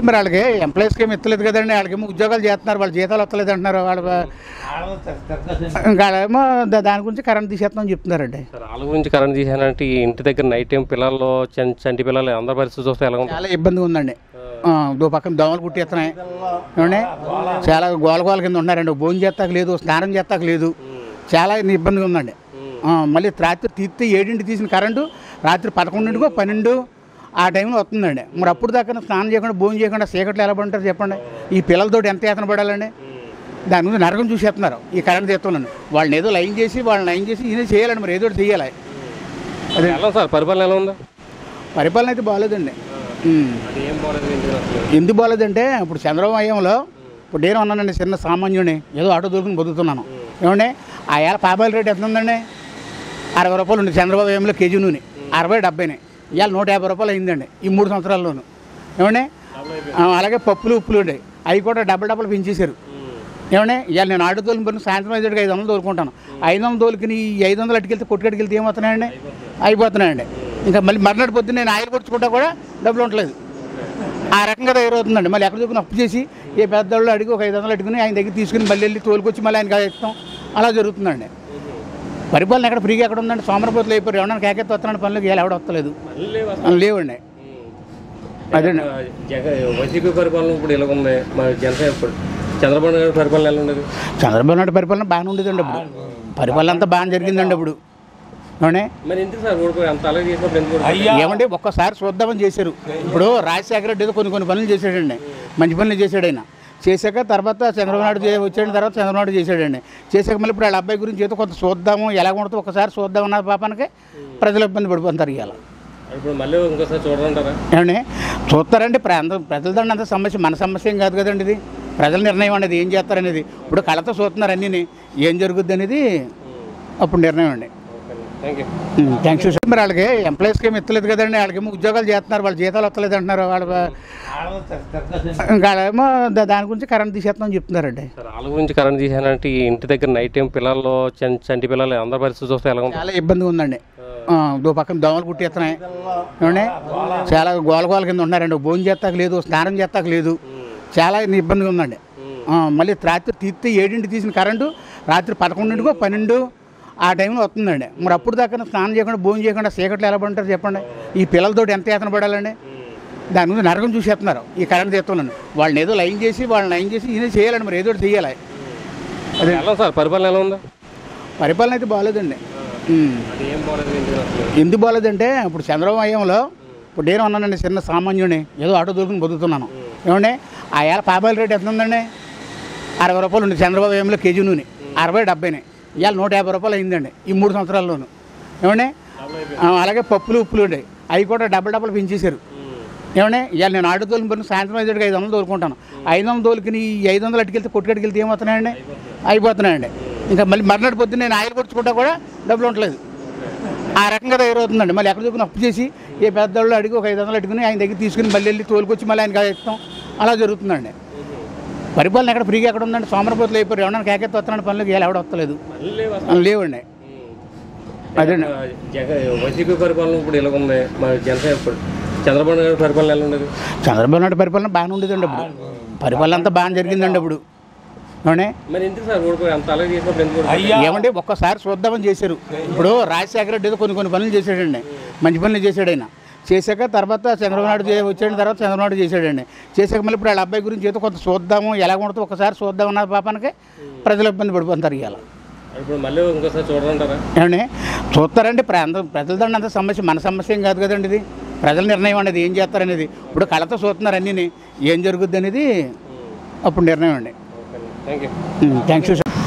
మరి వాళ్ళకి ఎంప్లాయీస్కి ఏమి ఎత్తలేదు కదండి వాళ్ళకేమో ఉద్యోగాలు చేస్తున్నారు వాళ్ళ జీతాలు వస్తలేదు అంటున్నారు వాళ్ళ ఇంకా వాళ్ళేమో దా- దాని గురించి కరెంట్ తీసేస్తామని చెప్తున్నారండి సార్ వాళ్ళ గురించి కరెంట్ తీసానంటే ఈ ఇంటి దగ్గర నైట్ టైం పిల్లలు చం- చంటి పిల్లలు అందరి పరిస్థితి చూస్తే ఎలా ఉంటుంది చాలా ఇబ్బందిగా ఉందండి ఆ, దో పక్కన దోమలు కుట్టేస్తున్నాయి ఏమండి చాలా గోల గోల కింద ఉన్నారండి భోజనం చేస్తాక లేదు స్నానం చేస్తాక లేదు చాలా ఇబ్బందిగా ఉందండి ఆ, మళ్ళీ రాత్రి తీస్తే ఏడింటి తీసిన కరెంటు రాత్రి పదకొండింటికో పన్నెండు ఆ టైంలో వస్తుందండి మరి అప్పుడు దాకా స్నానం చేయకుండా భోజనం చేయకుండా చీకట్లు ఎలా పడుంటారు చెప్పండి ఈ పిల్లలతోటి ఎంత ఏతన పడాలండి దాని ముందు నరకం చూసేస్తున్నారు ఈ కరెంట్ తీస్తున్నాను వాళ్ళని ఏదో లైన్ చేసి వాళ్ళని లైన్ చేసి ఈయన చేయాలండి మరి ఏదో ఒకటి చేయాలి అదే ఎలా సార్ పరిపాలన ఎలా ఉందా పరిపాలన అయితే బాగాలేదండి ఉమ్. అది ఏం బాగాలేదు ఎందుకు అసలు? ఎందుకు బాగాలేదంటే ఇప్పుడు చంద్రబాబు అయ్యంలో ఇప్పుడు నేను ఉన్నానండి చిన్న సామాన్యుని ఏదో ఆటో దొరుకుని బతుకుతున్నాను ఏమండి ఆ ఏళ్ళ పాపాయిల రేట్ ఎంత ఉందండి అరవై రూపాయలు ఉంది చంద్రబాబు అయ్యంలో కేజీ నూనె అరవై డెబ్బైని ఇవాళ నూట యాభై రూపాయలు అయిందండి ఈ మూడు సంవత్సరాల్లోనూ ఏమండి ఆ, అలాగే పప్పులు ఉప్పులు ఉండే అవి కూడా డబ్బల్ డబ్బలు పెంచేశారు ఏమండి ఇవాళ నేను ఆటో తోలిన పని సాయంత్రం ఐదు ఐదు వందలు తోలుకుంటాను ఐదు వందలు తోలికి ఈ ఐదు వందలు అట్టుకెళ్తే కొట్టుకెట్టుకెళ్తే ఏమవుతున్నాయండి అయిపోతున్నాయండి ఇంకా మళ్ళీ మర్నాడు పొద్దున్న నేను ఆయిల్ కొట్టుకుంటా కూడా డబ్బులు ఉండలేదు ఆ రకంగా తయారవుతుందండి మళ్ళీ ఎక్కడ దొరికిన అప్పు చేసి ఏ పెద్దవాళ్ళు అడిగి ఒక ఐదు వందలు అడుగుని ఆయన దగ్గర తీసుకుని మళ్ళీ వెళ్ళి తోలుకొచ్చి మళ్ళీ ఆయన ఇస్తాం అలా జరుగుతుందండి పరిపాలన ఎక్కడ ఫ్రీగా ఎక్కడ ఉందండి సోమరపోతులు అయిపోయారు ఏమన్నా కేకెత్తి వస్తున్నాడు పనులకు ఇలా ఎవడ వస్తలేదు మళ్ళీ లేవు అసలు. లేవండి అదేండి ఆ, జగ వైసీపీ పరిపాలన ఇప్పుడు ఇలా ఉంది మా జనసేన ఇప్పుడు చంద్రబాబు నాయుడు పరిపాలన ఎలా ఉండదు చంద్రబాబు నాయుడు పరిపాలన బాగానే ఉండేదండి అప్పుడు పరిపాలన అంతా బాగానే జరిగిందండి అప్పుడు ఏమండి మరి ఎందుకు సార్ ఓడిపోయి అంత అలాగే చేసినప్పుడు ఎందుకు ఓడిపోయారు? ఏమండి ఒక్కసారి చూద్దామని చేశారు ఇప్పుడు రాజశేఖర రెడ్డి ఏదో కొన్ని కొన్ని పనులు చేశాడండి మంచి పనులు చేశాడు ఆయన చేశాక తర్వాత చంద్రబాబు నాయుడు చే- వచ్చాడు తర్వాత చంద్రబాబు నాయుడు చేశాడండి చేశాక మళ్ళీ ఇప్పుడు వాళ్ళ అబ్బాయి గురించి ఏదో కొంత చూద్దాము ఎలా ఉంటుందో ఒకసారి చూద్దాం అన్న పాపానికి ప్రజలు ఇబ్బంది పడిపోతారు ఇవాళ ఇప్పుడు మళ్ళీ ఇంకోసారి చూడాలంటారా ఏమండి చూస్తారండి ప్ర- అంత ప్రజలదండి అంత సమస్య మన సమస్య ఏం కాదు కదండి ఇది ప్రజల నిర్ణయం అనేది ఏం చేస్తారనేది ఇప్పుడు కళతో చూస్తున్నారు అన్నీ ఏం జరుగుద్ది అనేది అప్పుడు నిర్ణయం అండి okay thank you thanks sir మరి వాళ్ళకి ఎంప్లాయీస్కి ఏమి ఎత్తలేదు కదండి వాళ్ళకేమో ఉద్యోగాలు చేస్తున్నారు వాళ్ళ జీతాలు వస్తలేదు అంటున్నారు వాళ్ళ ఇంకా వాళ్ళేమో దా- దాని గురించి కరెంట్ తీసేస్తామని చెప్తున్నారండి సార్ వాళ్ళ గురించి కరెంట్ తీసానంటే ఈ ఇంటి దగ్గర నైట్ టైం పిల్లలు చం- చంటి పిల్లలు అందరి పరిస్థితి చూస్తే ఎలా ఉంటుంది చాలా ఇబ్బందిగా ఉందండి ఆ, దో పక్కన దోమలు కుట్టేస్తున్నాయి ఏమండి చాలా గోల గోల కింద ఉన్నారండి భోజనం చేస్తాక లేదు స్నానం చేస్తాక లేదు చాలా ఇబ్బందిగా ఉందండి ఆ, మళ్ళీ రాత్రి తీస్తే ఏడింటి తీసిన కరెంటు రాత్రి పదకొండింటికో పన్నెండు ఆ టైంలో వస్తుందండి మరి అప్పుడు దాకా స్నానం చేయకుండా భోజనం చేయకుండా చీకట్లు ఎలా పడుంటారు చెప్పండి ఈ పిల్లలతోటి ఎంత ఏతన పడాలండి దాని ముందు నరకం చూసేస్తున్నారు ఈ కరెంట్ తీస్తున్నాను వాళ్ళని ఏదో లైన్ చేసి వాళ్ళని లైన్ చేసి ఈయన చేయాలండి మరి ఏదో ఒకటి చేయాలి అదే ఎలా సార్ పరిపాలన ఎలా ఉందా పరిపాలన అయితే బాగాలేదండి ఉమ్. అది ఏం బాగాలేదు ఎందుకు అసలు? ఎందుకు బాగాలేదంటే ఇప్పుడు చంద్రబాబు అయ్యంలో ఇప్పుడు నేను ఉన్నానండి చిన్న సామాన్యుని ఏదో ఆటో దొరుకుని బతుకుతున్నాను ఏమండి ఆ ఏళ్ళ పాపాయిల రేట్ ఎంత ఉందండి అరవై రూపాయలు ఉంది చంద్రబాబు అయ్యంలో కేజీ నూనె అరవై డెబ్బైని ఇవాళ నూట యాభై రూపాయలు అయిందండి ఈ మూడు సంవత్సరాల్లోనూ ఏమండి ఆ, అలాగే పప్పులు ఉప్పులు ఉండే అవి కూడా డబ్బల్ డబ్బలు పెంచేశారు ఏమండి ఇవాళ నేను ఆటో తోలిన పని సాయంత్రం ఐదు ఐదు వందలు తోలుకుంటాను ఐదు వందలు తోలికి ఈ ఐదు వందలు అట్టుకెళ్తే కొట్టుకెట్టుకెళ్తే ఏమవుతున్నాయండి అయిపోతున్నాయండి ఇంకా మళ్ళీ మర్నాడు పొద్దున్న నేను ఆయిల్ కొట్టుకుంటా కూడా డబ్బులు ఉండలేదు ఆ రకంగా తయారవుతుందండి మళ్ళీ ఎక్కడ చూపిన అప్పు చేసి ఏ పెద్దవాళ్ళు అడిగి ఒక ఐదు వందలు అడుగుని ఆయన దగ్గర తీసుకుని మళ్ళీ వెళ్ళి తోలుకొచ్చి మళ్ళీ ఆయన ఇస్తాం అలా జరుగుతుందండి పరిపాలన ఎక్కడ ఫ్రీగా ఎక్కడ ఉందండి సోమరపోతులు అయిపోయారు ఏమన్నా కేకెత్తి వస్తున్నాడు పనులకు ఇలా ఎవడ వస్తలేదు మళ్ళీ లేవు అసలు. లేవండి అదేండి ఆ, జగ వైసీపీ పరిపాలన ఇప్పుడు ఇలా ఉంది మా జనసేన ఇప్పుడు చంద్రబాబు నాయుడు పరిపాలన ఎలా ఉండదు చంద్రబాబు నాయుడు పరిపాలన బాగానే ఉండేదండి అప్పుడు పరిపాలన అంతా బాగానే జరిగిందండి అప్పుడు అవునే మరి ఎందుకు సార్ ఓడిపోయి అంత అలాగే చేసినప్పుడు ఎందుకు ఓడిపోయారు? ఏమండి ఒక్కసారి చూద్దామని చేశారు ఇప్పుడు రాజశేఖర రెడ్డి ఏదో కొన్ని కొన్ని పనులు చేశాడండి మంచి పనులు చేశాడు ఆయన చేశాక తర్వాత చంద్రబాబు నాయుడు చే- వచ్చాడు తర్వాత చంద్రబాబు నాయుడు చేశాడండి చేశాక మళ్ళీ ఇప్పుడు వాళ్ళ అబ్బాయి గురించి ఏదో కొంత చూద్దాము ఎలా ఉంటుందో ఒకసారి చూద్దాం అన్న పాపానికి ప్రజలు ఇబ్బంది పడిపోతారు ఇవాళ ఇప్పుడు మళ్ళీ ఇంకోసారి చూడాలంటారా ఏమండి చూస్తారండి ప్ర- అంత ప్రజలదండి అంత సమస్య మన సమస్య ఏం కాదు కదండి ఇది ప్రజల నిర్ణయం అనేది ఏం చేస్తారనేది ఇప్పుడు కళతో చూస్తున్నారు అన్నీ ఏం జరుగుద్ది అనేది అప్పుడు నిర్ణయం అండి okay thank you thanks you sir